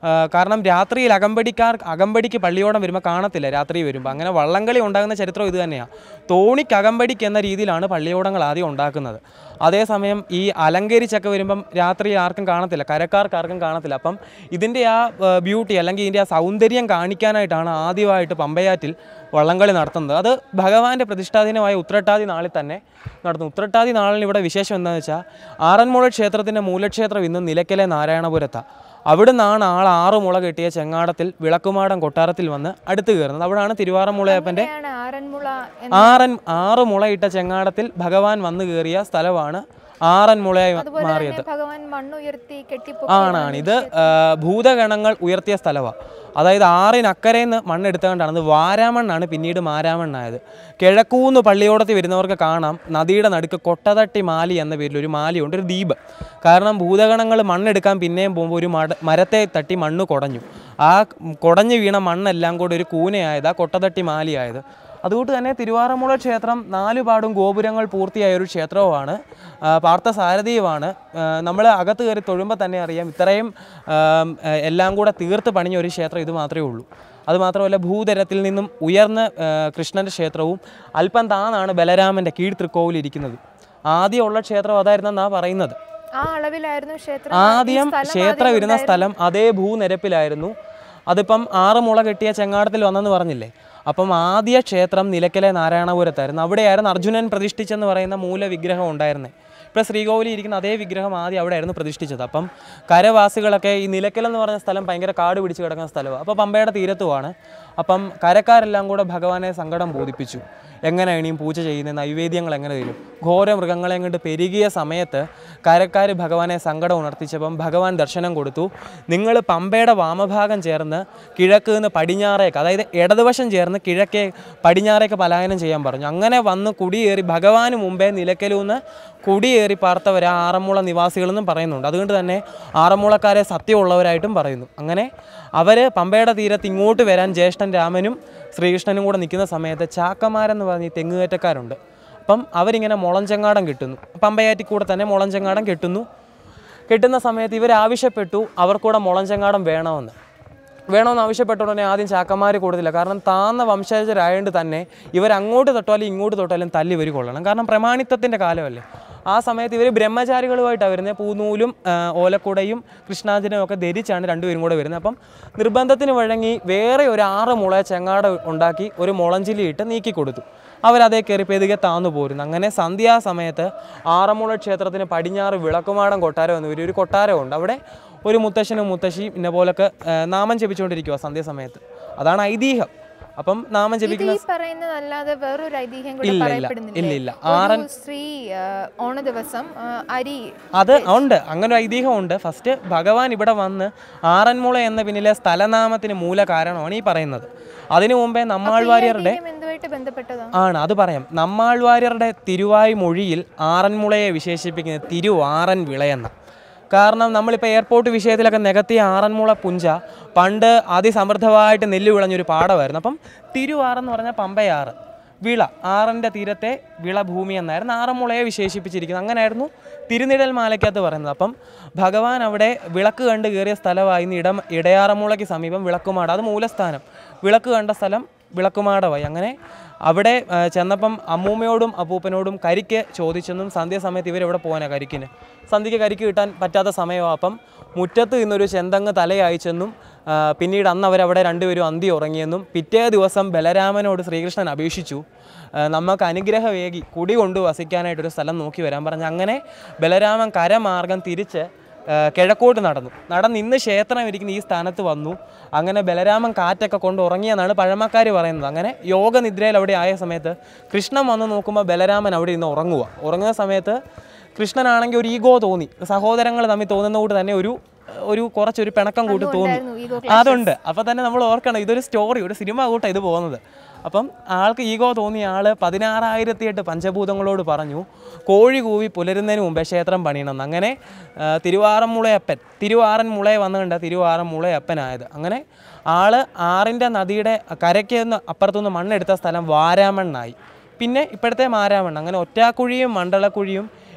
ആ, കാരണം രാത്രിയിൽ അകമ്പടിക്കാർ അകമ്പടിക്ക് പള്ളിയോടം വരുമ്പോൾ കാണത്തില്ല രാത്രി വരുമ്പോൾ അങ്ങനെ വള്ളംകളി ഉണ്ടാകുന്ന ചരിത്രം ഇത് തന്നെയാണ് തോണിക്ക് അകമ്പടിക്ക് എന്ന രീതിയിലാണ് പള്ളിയോടങ്ങൾ ആദ്യം ഉണ്ടാക്കുന്നത് അതേസമയം ഈ അലങ്കരിച്ചൊക്കെ വരുമ്പം രാത്രി ആർക്കും കാണത്തില്ല കരക്കാർക്ക് ആർക്കും കാണത്തില്ല അപ്പം ഇതിൻ്റെ ആ ബ്യൂട്ടി അല്ലെങ്കിൽ ഇതിൻ്റെ ആ സൗന്ദര്യം കാണിക്കാനായിട്ടാണ് ആദ്യമായിട്ട് പമ്പയാറ്റിൽ വള്ളംകളി നടത്തുന്നത് അത് ഭഗവാന്റെ പ്രതിഷ്ഠാദിനമായ ഉത്രട്ടാതി നാളിൽ തന്നെ നടത്തുന്നു ഉത്രട്ടാതി നാളിൽ ഇവിടെ വിശേഷം എന്താണെന്ന് വെച്ചാൽ ആറന്മുള ക്ഷേത്രത്തിൻ്റെ മൂലക്ഷേത്രം ഇന്ന് നിലയ്ക്കലെ നാരായണപുരത്താണ് അവിടെ നിന്നാണ് ആൾ ആറ് മുള കെട്ടിയ ചെങ്ങാടത്തിൽ വിളക്കുമാടം കൊട്ടാരത്തിൽ വന്ന് അടുത്ത് കയറുന്നത് അവിടെയാണ് തിരുവാറന്മുളയപ്പൻ്റെ അങ്ങനെയാണ് ആറന്മുള എന്ന ആറൻ ആറ് മുളയിട്ട ചെങ്ങാടത്തിൽ ഭഗവാൻ വന്നു കയറിയ സ്ഥലമാണ് ആറന്മുളയായി അതുപോലെ മാറിയത് തന്നെ ഭഗവാൻ മണ്ണുയർത്തി കെട്ടിപ്പൊക്കി ആണാണ് ഇത് ആ, ഭൂതഗണങ്ങൾ ഉയർത്തിയ സ്ഥലമാണ് അതായത് ആറിനക്കരയിൽ മണ്ണെടുത്തുകൊണ്ടാണ് ഇത് വാരാമണ്ണാണ് പിന്നീട് മാരാമണ്ണായത് കിഴക്കൂന്ന് പള്ളിയോടത്തിൽ വരുന്നവർക്ക് കാണാം നദിയുടെ നടുക്ക് കൊട്ടതട്ടി മാലി എന്ന പേരിൽ ഒരു മാലിയുണ്ട് ഒരു ദ്വീപ് കാരണം ഭൂതഗണങ്ങൾ മണ്ണെടുക്കാൻ പിന്നെയും പോകുമ്പോൾ ഒരു മട മരത്തെ തട്ടി മണ്ണ് കുടഞ്ഞു ആ കുടഞ്ഞു വീണ മണ്ണെല്ലാം കൂടെ ഒരു കൂനയായത് ആ കൊട്ടതട്ടി മാലിയായത് അതുകൊണ്ട് തന്നെ തിരുവാറന്മുള ക്ഷേത്രം നാലുപാടും ഗോപുരങ്ങൾ പൂർത്തിയായ ഒരു ക്ഷേത്രവുമാണ് ആ, പാർത്ഥസാരഥിയുമാണ് നമ്മൾ അകത്ത് കയറി തൊഴുമ്പോൾ തന്നെ അറിയാം ഇത്രയും ആം, ആ, എല്ലാം കൂടെ തീർത്ത് പണിഞ്ഞ ഒരു ക്ഷേത്രം ഇത് മാത്രമേ ഉള്ളൂ അതുമാത്രമല്ല ഭൂതരത്തിൽ നിന്നും ഉയർന്ന ആ, കൃഷ്ണൻ്റെ ക്ഷേത്രവും അല്പം താന്നാണ് ബലരാമൻ്റെ കീഴ്ത്രിക്കോവിൽ ഇരിക്കുന്നത് ആദ്യമുള്ള ക്ഷേത്രം അതായിരുന്നെന്നാണ് പറയുന്നത് ആ അളവിലായിരുന്നു ക്ഷേത്രം ആദ്യം ക്ഷേത്രം ഇരുന്ന സ്ഥലം അതേ ഭൂനിരപ്പിലായിരുന്നു അതിപ്പം ആറ് മുള കെട്ടിയ ചെങ്ങാടത്തിൽ വന്നെന്ന് പറഞ്ഞില്ലേ അപ്പം ആദ്യ ക്ഷേത്രം നിലയ്ക്കലെ നാരായണപുരത്തായിരുന്നു അവിടെയായിരുന്നു അർജുനൻ പ്രതിഷ്ഠിച്ചെന്ന് പറയുന്ന മൂലവിഗ്രഹം ഉണ്ടായിരുന്നത് ഇപ്പോൾ ശ്രീകോവിലിൽ ഇരിക്കുന്ന അതേ വിഗ്രഹം ആദ്യം അവിടെയായിരുന്നു പ്രതിഷ്ഠിച്ചത് അപ്പം കരവാസികളൊക്കെ ഈ നിലയ്ക്കൽ എന്ന് പറഞ്ഞ സ്ഥലം ഭയങ്കര കാട് പിടിച്ച് കിടക്കുന്ന സ്ഥലമാണ് അപ്പോൾ പമ്പയുടെ തീരത്തുമാണ് അപ്പം കരക്കാരെല്ലാം കൂടെ ഭഗവാനെ സങ്കടം ബോധിപ്പിച്ചു എങ്ങനെ ഇനിയും പൂജ ചെയ്യുന്നത് നൈവേദ്യങ്ങൾ എങ്ങനെ തരും ഘോര മൃഗങ്ങളെ കൊണ്ട് പെരുകിയ സമയത്ത് കരക്കാർ ഭഗവാനെ സങ്കടം ഉണർത്തിച്ചപ്പം ഭഗവാൻ ദർശനം കൊടുത്തു നിങ്ങൾ പമ്പയുടെ വാമഭാഗം ചേർന്ന് കിഴക്ക് നിന്ന് പടിഞ്ഞാറേക്ക് അതായത് ഇടതുവശം ചേർന്ന് കിഴക്കേ പടിഞ്ഞാറേക്ക് പലായനം ചെയ്യാൻ പറഞ്ഞു അങ്ങനെ വന്ന് കുടിയേറി ഭഗവാന് മുമ്പേ നിലയ്ക്കലൂന്ന് കുടിയേറി പാർത്തവർ ആ ആറന്മുള നിവാസികളെന്നും പറയുന്നുണ്ട് അതുകൊണ്ട് തന്നെ ആറന്മുളക്കാരെ സത്യമുള്ളവരായിട്ടും പറയുന്നു അങ്ങനെ അവർ പമ്പയുടെ തീരത്ത് ഇങ്ങോട്ട് വരാൻ ജ്യേഷ്ഠൻ രാമനും ശ്രീകൃഷ്ണനും കൂടെ നിൽക്കുന്ന സമയത്ത് ചാക്കമാരെന്ന് പറഞ്ഞ് ഈ തെങ്ങുകയറ്റക്കാരുണ്ട് അപ്പം അവരിങ്ങനെ മുളഞ്ചെങ്ങാടം കിട്ടുന്നു പമ്പയാറ്റി കൂടെ തന്നെ മുളഞ്ചെങ്ങാടം കെട്ടുന്നു കെട്ടുന്ന സമയത്ത് ഇവർ ആവശ്യപ്പെട്ടു അവർക്കൂടെ മുളഞ്ചെങ്ങാടം വേണമെന്ന് വേണമെന്ന് ആവശ്യപ്പെട്ട ഉടനെ ആദ്യം ചാക്കന്മാർ കൊടുത്തില്ല കാരണം താന്ന വംശജരായതുകൊണ്ട് തന്നെ ഇവർ അങ്ങോട്ട് തൊട്ടാലും ഇങ്ങോട്ട് തൊട്ടാലും തല്ലി ഇവർ കൊള്ളണം കാരണം പ്രമാണിത്വത്തിൻ്റെ കാലമല്ലേ ആ സമയത്ത് ഇവർ ബ്രഹ്മചാരികളുമായിട്ടാണ് വരുന്നത് പൂനൂലും ആ, ഓലക്കുടയും കൃഷ്ണാജിനും ഒക്കെ ധരിച്ചാണ് രണ്ടുപേരും കൂടെ വരുന്നത് അപ്പം നിർബന്ധത്തിന് വഴങ്ങി വേറെ ഒരു ആറ് മുള ചെങ്ങാട ഉണ്ടാക്കി ഒരു മുളഞ്ചിലിയിട്ട് നീക്കി കൊടുത്തു അവരതേ കയറി പെതുകെ താന്നു പോരുന്നു അങ്ങനെ സന്ധ്യാസമയത്ത് ആറന്മുള ക്ഷേത്രത്തിന് പടിഞ്ഞാറ് വിളക്കുമാടം കൊട്ടാരം എന്ന് ഒരു ഒരു കൊട്ടാരമുണ്ട് അവിടെ ഒരു മുത്തശ്ശനും മുത്തശ്ശിയും ഇന്ന പോലൊക്കെ ആ, നാമം ജപിച്ചുകൊണ്ടിരിക്കുക സന്ധ്യാസമയത്ത് അതാണ് ഐതിഹ്യം അപ്പം നാമം ഇത് ജപിക്കുന്ന ഈ പറയുന്നതല്ലാതെ വേറൊരു ഐതിഹ്യം കൂടെ ഇല്ല, ഇല്ല. പറയപ്പെടുന്നില്ലേ ഇല്ല, ഇല്ല. ഒരു ആറൻ- സ്ത്രീ ആ, ഓണ ദിവസം ആ, അരി അത് ഉണ്ട് അങ്ങനെ ഒരു ഐതിഹ്യമുണ്ട് ഫസ്റ്റ് ഭഗവാൻ ഇവിടെ വന്ന് ആറന്മുള എന്ന പിന്നിലെ സ്ഥലനാമത്തിന് മൂല കാരണമാണ് ഈ പറയുന്നത് അതിനു മുമ്പേ നമ്മാൾവാര്യരുടെ ഐതിഹ്യം എന്തുമായിട്ട് ബന്ധപ്പെട്ടതാണ് ആണ് അത് പറയാം നമ്മാൾവാര്യരുടെ തിരുവായ് മൊഴിയിൽ ആറന്മുളയെ വിശേഷിപ്പിക്കുന്നത് തിരുവാറൻ വിളയെന്ന കാരണം നമ്മളിപ്പോൾ എയർപോർട്ട് വിഷയത്തിലൊക്കെ നികത്തിയ ആറന്മുള പുഞ്ച പണ്ട് അതിസമൃദ്ധമായിട്ട് നെല്ല് വിളഞ്ഞൊരു പാടമായിരുന്നു അപ്പം തിരുവാറെന്ന് പറഞ്ഞാൽ പമ്പയാറ് വിള ആറിൻ്റെ തീരത്തെ വിളഭൂമി എന്നായിരുന്നു ആറന്മുളയെ വിശേഷിപ്പിച്ചിരിക്കുന്നത് അങ്ങനെയായിരുന്നു തിരുനിഴൽ മാലയ്ക്കകത്ത് പറയുന്നത് അപ്പം ഭഗവാൻ അവിടെ വിളക്ക് കണ്ട് കയറിയ സ്ഥലമായിരുന്നു ഇടം ഇടയാറന്മുളയ്ക്ക് സമീപം വിളക്കുമാട് അത് മൂലസ്ഥാനം വിളക്ക് കണ്ട സ്ഥലം വിളക്കുമാടമായി അങ്ങനെ അവിടെ ആ, ചെന്നപ്പം അമ്മൂമ്മയോടും അപ്പൂപ്പനോടും കരിക്ക് ചോദിച്ചെന്നും സന്ധ്യാസമയത്ത് ഇവരെവിടെ പോകാനാണ് കരിക്കിന് സന്ധ്യയ്ക്ക് കരിക്ക് കിട്ടാൻ പറ്റാത്ത സമയമാണ് അപ്പം മുറ്റത്ത് നിന്നൊരു ചെന്തങ്ങ് തലയയച്ചെന്നും ആ, പിന്നീട് അന്ന് അവരവിടെ രണ്ടുപേരും അന്തി ഉറങ്ങിയെന്നും പിറ്റേ ദിവസം ബലരാമനോട് ശ്രീകൃഷ്ണൻ അപേക്ഷിച്ചു ആ, നമുക്ക് അനുഗ്രഹവേകി കുടി കൊണ്ട് വസിക്കാനായിട്ടൊരു സ്ഥലം നോക്കി വരാൻ പറഞ്ഞു അങ്ങനെ ബലരാമൻ കരമാർഗം തിരിച്ച് ആ, കിഴക്കോട്ട് നടന്നു നടന്ന് ഇന്ന് ക്ഷേത്രം ഇരിക്കുന്ന ഈ സ്ഥാനത്ത് വന്നു അങ്ങനെ ബലരാമൻ കാറ്റൊക്കെ കൊണ്ട് ഉറങ്ങിയെന്നാണ് പഴമക്കാർ പറയുന്നത് അങ്ങനെ യോഗനിദ്രയിൽ അവിടെ ആയ സമയത്ത് കൃഷ്ണൻ വന്ന് നോക്കുമ്പോൾ ബലരാമൻ അവിടെ ഇരുന്ന് ഉറങ്ങുക ഉറങ്ങുന്ന സമയത്ത് കൃഷ്ണനാണെങ്കിൽ ഒരു ഈഗോ തോന്നി സഹോദരങ്ങൾ തമ്മിൽ തോന്നുന്ന കൂട്ട് തന്നെ ഒരു ഒരു കുറച്ചൊരു പിണക്കം കൂട്ടി തോന്നി ഉണ്ടായിരുന്നു ego അതുണ്ട് അപ്പം തന്നെ നമ്മൾ ഓർക്കണം ഇതൊരു സ്റ്റോറി ഒരു സിനിമ കൂട്ടാണ് ഇത് പോകുന്നത് അപ്പം ആൾക്ക് ഈഗോ തോന്നിയ ആൾ പതിനാറായിരത്തി എട്ട് പഞ്ചഭൂതങ്ങളോട് പറഞ്ഞു കോഴി കൂവി പുലരുന്നതിന് മുമ്പേ ക്ഷേത്രം പണിയണമെന്ന് അങ്ങനെ ആ, തിരുവാറന്മുളയപ്പൻ തിരുവാറന്മുളയെ വന്നു കണ്ട തിരുവാറന്മുളയപ്പനായത് അങ്ങനെ ആള് ആറിൻ്റെ നദിയുടെ കരയ്ക്ക് നിന്ന് അപ്പുറത്തുനിന്ന് മണ്ണെടുത്ത സ്ഥലം വാരാമണ്ണായി പിന്നെ ഇപ്പോഴത്തെ മാരാമണ്ണ് അങ്ങനെ ഒറ്റാക്കുഴിയും മണ്ഡലക്കുഴിയും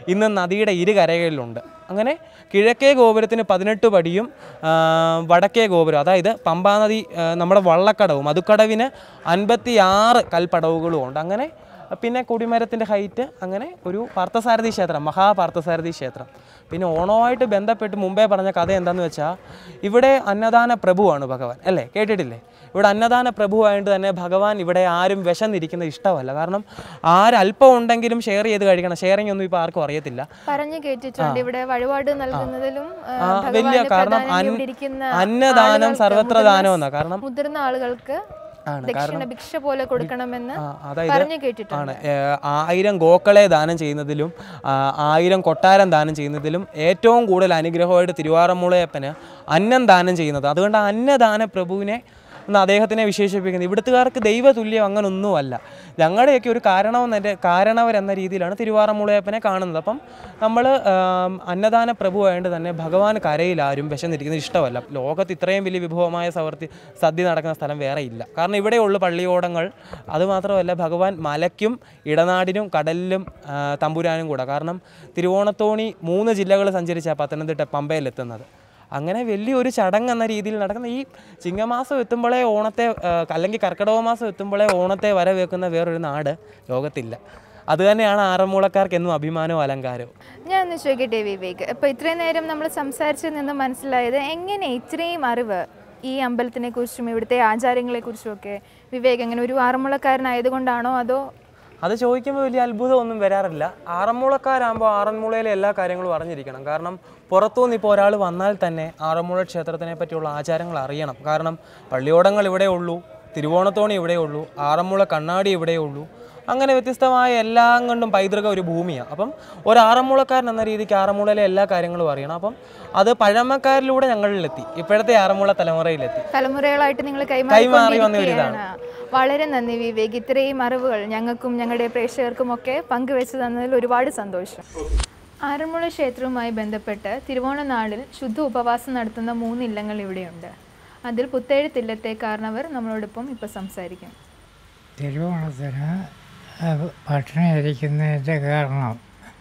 ഇന്ന് നദിയുടെ ഇരുകരകളിലുണ്ട് അങ്ങനെ കിഴക്കേ ഗോപുരത്തിന് പതിനെട്ട് പടിയും ആ, വടക്കേ ഗോപുരം അതായത് പമ്പാനദി ആ, നമ്മുടെ വള്ളക്കടവും മധുക്കടവിന് അൻപത്തി ആറ് കൽപ്പടവുകളും ഉണ്ട് അങ്ങനെ പിന്നെ കൊടിമരത്തിൻ്റെ ഹൈറ്റ് അങ്ങനെ ഒരു പാർത്ഥസാരഥി ക്ഷേത്രം മഹാപാർത്ഥസാരഥി ക്ഷേത്രം പിന്നെ ഓണവുമായിട്ട് ബന്ധപ്പെട്ട് മുമ്പേ പറഞ്ഞ കഥ എന്താണെന്ന് വെച്ചാൽ ഇവിടെ അന്നദാന പ്രഭുവാണ് ഭഗവാൻ അല്ലേ കേട്ടിട്ടില്ലേ ഇവിടെ അന്നദാന പ്രഭുവായിട്ട് തന്നെ ഭഗവാൻ ഇവിടെ ആരും വിശന്നിരിക്കുന്നത് ഇഷ്ടമല്ല കാരണം ആരല്പം ഉണ്ടെങ്കിലും ഷെയർ ചെയ്ത് കഴിക്കണം ഷെയറിംഗ് ഒന്നും ഇപ്പോൾ ആർക്കും അറിയത്തില്ല പറഞ്ഞു കേട്ടിട്ടുണ്ട് ഇവിടെ വഴിപാട് നൽകുന്നതിലും ആ, ആ, വലിയ ഭഗവാന് കാരണം പ്രധാനം അൻ- ഇവിടെ ഇരിക്കുന്ന അന്നദാനം ആളുകൾക്ക്, സർവത്ര മുതിർന്ന ദാനം എന്നാ കാരണം മുതിർന്ന ആളുകൾക്ക് ആണ് ദക്ഷിണ ഭിക്ഷ പോലെ കൊടുക്കണമെന്ന് ആ, അതായത് പറഞ്ഞു കേട്ടിട്ടുണ്ട് ആണ് ഏ, ആയിരം ഗോക്കളെ ദാനം ചെയ്യുന്നതിലും ആ, ആയിരം കൊട്ടാരം ദാനം ചെയ്യുന്നതിലും ഏറ്റവും കൂടുതൽ അനുഗ്രഹമായിട്ട് തിരുവാറന്മുളയപ്പന് അന്നം ദാനം ചെയ്യുന്നത് അതുകൊണ്ട് ആ അന്നദാന പ്രഭുവിനെ എന്ന് അദ്ദേഹത്തിനെ വിശേഷിപ്പിക്കുന്നത് ഇവിടുത്തുകാർക്ക് ദൈവതുല്യം അങ്ങനൊന്നുമല്ല ഞങ്ങളുടെയൊക്കെ ഒരു കാരണമെന്നെ കാരണവരെന്ന രീതിയിലാണ് തിരുവാറന്മുളയപ്പനെ കാണുന്നത് അപ്പം നമ്മൾ അന്നദാന പ്രഭുവായതുകൊണ്ട് തന്നെ ഭഗവാൻ കരയിൽ ആരും വിശന്നിരിക്കുന്നത് ഇഷ്ടമല്ല ലോകത്ത് ഇത്രയും വലിയ വിഭവമായ സവർത്തി സദ്യ നടക്കുന്ന സ്ഥലം വേറെ ഇല്ല കാരണം ഇവിടെയുള്ള പള്ളിയോടങ്ങൾ അതുമാത്രമല്ല ഭഗവാൻ മലയ്ക്കും ഇടനാടിനും കടലിലും ആ, തമ്പുരാനും കൂടെ കാരണം തിരുവോണത്തോണി മൂന്ന് ജില്ലകൾ സഞ്ചരിച്ചാൽ പത്തനംതിട്ട പമ്പയിലെത്തുന്നത് അങ്ങനെ വലിയൊരു ചടങ്ങ് എന്ന രീതിയിൽ നടക്കുന്ന ഈ ചിങ്ങമാസം എത്തുമ്പോഴേ ഓണത്തെ ആ, അല്ലെങ്കിൽ കർക്കിടക മാസം എത്തുമ്പോഴേ ഓണത്തെ വരവേക്കുന്ന വേറൊരു നാട് ലോകത്തില്ല അത് തന്നെയാണ് ആറന്മുളക്കാർക്ക് എന്നും അഭിമാനവും അലങ്കാരവും ഞാൻ ഒന്ന് ചോദിക്കട്ടെ വിവേക് ഇപ്പൊ ഇത്രയും നേരം നമ്മൾ സംസാരിച്ചതിൽ നിന്ന് മനസ്സിലായത് എങ്ങനെ ഇത്രയും അറിവ് ഈ അമ്പലത്തിനെ കുറിച്ചും ഇവിടുത്തെ ആചാരങ്ങളെ കുറിച്ചും ഒക്കെ വിവേക് എങ്ങനെ ഒരു ആറന്മുളക്കാരനായതുകൊണ്ടാണോ അതോ അത് ചോദിക്കുമ്പോൾ വലിയ അത്ഭുതമൊന്നും വരാറില്ല ആറന്മുളക്കാരാകുമ്പോൾ ആറന്മുളയിലെ എല്ലാ കാര്യങ്ങളും അറിഞ്ഞിരിക്കണം കാരണം പുറത്തുനിന്ന് ഇപ്പോൾ ഒരാൾ വന്നാൽ തന്നെ ആറന്മുള ക്ഷേത്രത്തിനെ പറ്റിയുള്ള ആചാരങ്ങൾ അറിയണം കാരണം പള്ളിയോടങ്ങൾ ഇവിടെ ഉള്ളൂ തിരുവോണത്തോണി ഇവിടെ ഉള്ളൂ ആറന്മുള കണ്ണാടി ഇവിടെ ഉള്ളൂ അങ്ങനെ വ്യത്യസ്തമായ എല്ലാം കൊണ്ടും പൈതൃക ഒരു ഭൂമിയാണ് അപ്പം ഒരു ആറന്മുളക്കാരൻ എന്ന രീതിക്ക് ആറന്മുളയിലെ എല്ലാ കാര്യങ്ങളും അറിയണം അപ്പം അത് പഴമക്കാരിലൂടെ ഞങ്ങളിലെത്തി ഇപ്പോഴത്തെ ആറന്മുള തലമുറയിലെത്തി തലമുറകളായിട്ട് നിങ്ങൾ കൈമാറി വന്ന ഒരു ഇതാണ്. കൈമാറിക്കൊണ്ടിരിക്കുകയാണ് വളരെ നന്ദി വിവേക് ഇത്രയും അറിവുകൾ ഞങ്ങൾക്കും ഞങ്ങളുടെ പ്രേക്ഷകർക്കും ഒക്കെ പങ്കുവെച്ചു തന്നതിൽ ഒരുപാട് സന്തോഷം ആറന്മുള ക്ഷേത്രവുമായി ബന്ധപ്പെട്ട് തിരുവോണനാളിൽ ശുദ്ധ ഉപവാസം നടത്തുന്ന മൂന്ന് ഇല്ലങ്ങൾ ഇവിടെയുണ്ട് അതിൽ പുത്തേഴത്തില്ലത്തെ കാരണവർ നമ്മളോടൊപ്പം ഇപ്പോൾ സംസാരിക്കും തിരുവോണത്തിന് അഹ് ഭക്ഷണം ഇരിക്കുന്നതിൻ്റെ കാരണം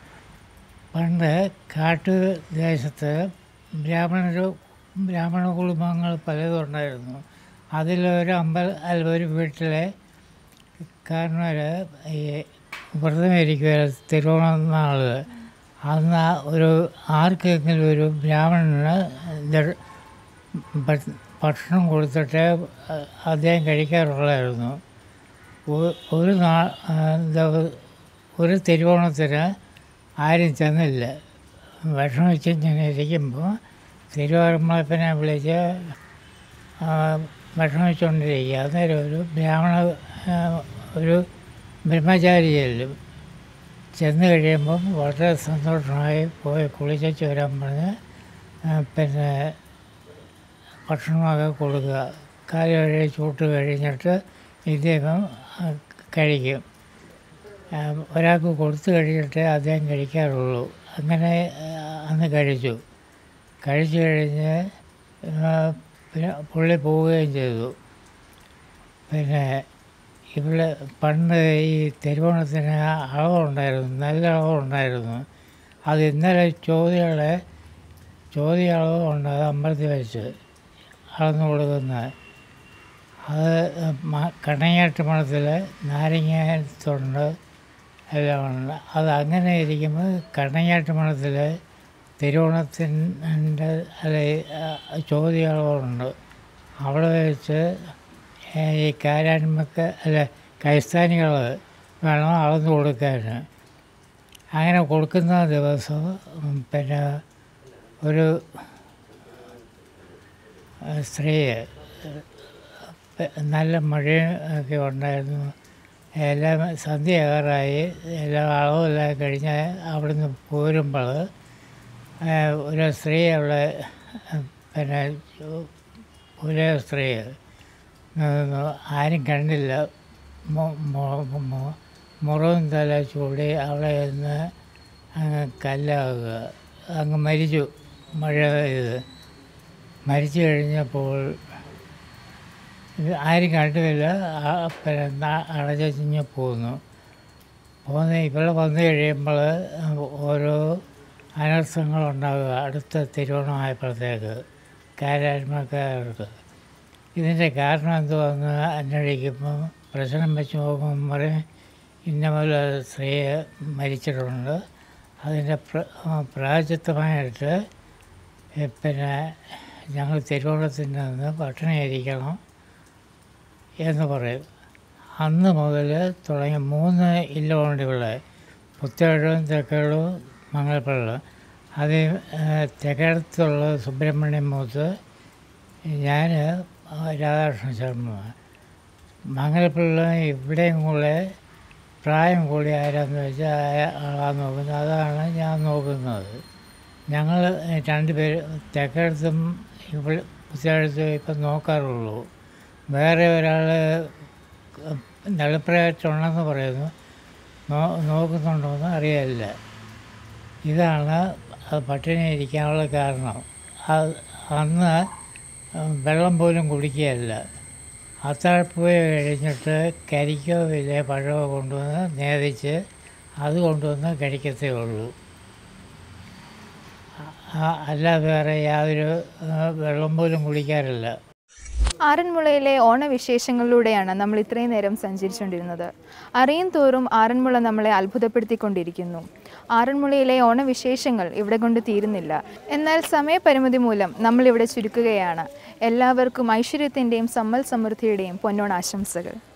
പണ്ട് കാട്ടുദേശത്ത് ബ്രാഹ്മണർ ബ്രാഹ്മണ കുടുംബങ്ങൾ പലതും ഉണ്ടായിരുന്നു അതിലൊരു അമ്പല അല്ല ഒരു വീട്ടിലെ കാരണവർ ഈ വ്രതം ഇരിക്കുക തിരുവോണം നാൾ അന്ന് ആ ഒരു ആർക്കെങ്കിലും ഒരു ബ്രാഹ്മണന് ദ- ഭ- ഭക്ഷണം കൊടുത്തിട്ട് അ- അദ്ദേഹം കഴിക്കാറുള്ളായിരുന്നു ഒ- ഒരു നാ ആ, ദവ- ഒരു തിരുവോണത്തിന് ആരും ചെന്നില്ല വിഷമിച്ച് ഇങ്ങനെ ഇരിക്കുമ്പോൾ തിരുവാറന്മുളപ്പിനെ വിളിച്ച് ആ, വിഷമിച്ചുകൊണ്ടിരിക്കുക അന്നേരം ഒരു ബ്രാഹ്മണ ആ, ഒരു ബ്രഹ്മചാരി ചെല്ലും ചെന്ന് കഴിയുമ്പം വളരെ സന്തോഷമായി പോയി കുളിച്ചു വരാൻ പറഞ്ഞ് ആ, പിന്നെ ഭക്ഷണമൊക്കെ കൊടുക്കുക കാല് കഴുകി ചൂട്ട് കഴിഞ്ഞിട്ട് ഇദ്ദേഹം ആ, കഴിക്കും ആ, ഒരാൾക്ക് കൊടുത്തു കഴിഞ്ഞിട്ട് അദ്ദേഹം കഴിക്കാറുള്ളൂ അങ്ങനെ ആ, അന്ന് കഴിച്ചു കഴിച്ചു കഴിഞ്ഞ് ആ, പിന്നെ പുള്ളി പോവുകയും ചെയ്തു പിന്നെ ഇവിടെ പണ്ട് ഈ തിരുവോണത്തിന് അളവുണ്ടായിരുന്നു നല്ല അളവുണ്ടായിരുന്നു അത് ഇന്നലെ ചോദ്യങ്ങളെ ചോദ്യ അളവുണ്ട് അത് അമ്പലത്തിൽ വെച്ച് അളന്നു കൊടുക്കുന്നത് അത് മ- കണയാട്ട് മണത്തിൽ നാരങ്ങ തൊണ്ട് എല്ലാം ഉണ്ട് അത് അങ്ങനെ ഇരിക്കുമ്പോൾ കണയാട്ട് മണത്തിൽ തിരുവോണത്തിൻ്റെ അല്ല ചോദ്യ അളവുണ്ട് അവിടെ വെച്ച് ഈ കാരാൺമക്ക് അല്ല ക്രൈസ്താനികൾ വേണം അളന്നു കൊടുക്കാൻ അങ്ങനെ കൊടുക്കുന്ന ദിവസം ഉം, പിന്നെ ഒരു ആ, സ്ത്രീ പ- നല്ല മഴയും ഒക്കെ ഉണ്ടായിരുന്നു എല്ലാം സന്ധ്യയാകാറായി എല്ലാം അളവെല്ലാം കഴിഞ്ഞ് അവിടുന്ന് പോരുമ്പോൾ ഒരു സ്ത്രീ അവിടെ ആ, പിന്നെ ഒരു സ്ത്രീ നിന്നു. ആരും കണ്ടില്ല മു- മു- മു- മുറവും തല ചൂടി അവിടെ നിന്ന് അങ്ങ് കല്ലാകുക അങ്ങ് മരിച്ചു മഴ പെയ്ത് മരിച്ചു കഴിഞ്ഞപ്പോൾ ഇത് ആരും കണ്ടുമില്ല ആ പിന്നെ നാ- അടച്ചിഞ്ഞ് പോന്നു പോന്ന് ഇവിടെ വന്നു കഴിയുമ്പോൾ ഓരോ അനർത്ഥങ്ങളുണ്ടാകുക അടുത്ത തിരുവോണമായപ്പോഴത്തേക്ക് കാരാത്മക്കാർക്ക് ഇതിൻ്റെ കാരണം എന്തുവെന്ന് അന്വേഷിക്കുമ്പോൾ പ്രശ്നം വെച്ച് നോക്കുമ്പോൾ പറയും ഇന്ന പോലെ സ്ത്രീ മരിച്ചിട്ടുണ്ട് അതിൻ്റെ പ്ര പ്രായച്ചിത്തമായിട്ട് ഏ, പിന്നെ ഞങ്ങൾ തിരുവോണത്തിൻ്റെ അന്ന് പട്ടിണിയായിരിക്കണം എന്ന് പറയും അന്ന് മുതൽ തുടങ്ങിയ മൂന്ന് ഇല്ലുകൊണ്ടുകളെ പുത്തേഴും തെക്കേഴും മംഗളപ്പള്ളും അത് തെക്കേടത്തുള്ള സുബ്രഹ്മണ്യം മൂത്ത് ഞാൻ രാധാകൃഷ്ണ ശർമ്മ മംഗലപ്പിള്ള ഇവിടെയും കൂടെ പ്രായം കൂടി ആരാന്ന് വെച്ചാൽ ആ- ആളാണ് നോക്കുന്നത് അതാണ് ഞാൻ നോക്കുന്നത് ഞങ്ങൾ രണ്ടുപേര് തെക്കേടത്തും ഇവിടെ പുത്തേഴത്തും ഇപ്പം നോക്കാറുള്ളൂ വേറെ ഒരാൾ നെളിപ്രയാറ്റുണ്ടെന്ന് പറയുന്നു നോ നോക്കുന്നുണ്ടോയെന്ന് അറിയില്ല ഇതാണ് അത് പട്ടിണി ഇരിക്കാനുള്ള കാരണം അത് അന്ന് വെള്ളം പോലും കുടിക്കുകയല്ല അത്താഴപ്പുക കഴിഞ്ഞിട്ട് കരിക്കോ ഇല്ലേ പഴമോ കൊണ്ടുവന്ന് നേദിച്ച് അത് കൊണ്ടുവന്ന് കഴിക്കത്തേ ഉള്ളൂ ആ- അല്ലാതെ വേറെ യാതൊരു ആ, വെള്ളം പോലും കുടിക്കാറില്ല ആറന്മുളയിലെ ഓണവിശേഷങ്ങളിലൂടെയാണ് നമ്മൾ ഇത്രയും നേരം സഞ്ചരിച്ചുകൊണ്ടിരുന്നത് അറിയും തോറും ആറന്മുള നമ്മളെ അത്ഭുതപ്പെടുത്തിക്കൊണ്ടിരിക്കുന്നു ആറന്മുളയിലെ ഓണവിശേഷങ്ങൾ ഇവിടെ കൊണ്ട് തീരുന്നില്ല എന്നാൽ സമയപരിമിതി മൂലം നമ്മൾ ഇവിടെ ചുരുക്കുകയാണ് എല്ലാവർക്കും ഐശ്വര്യത്തിൻ്റെയും സമ്മൽ സമൃദ്ധിയുടെയും പൊന്നോണാശംസകൾ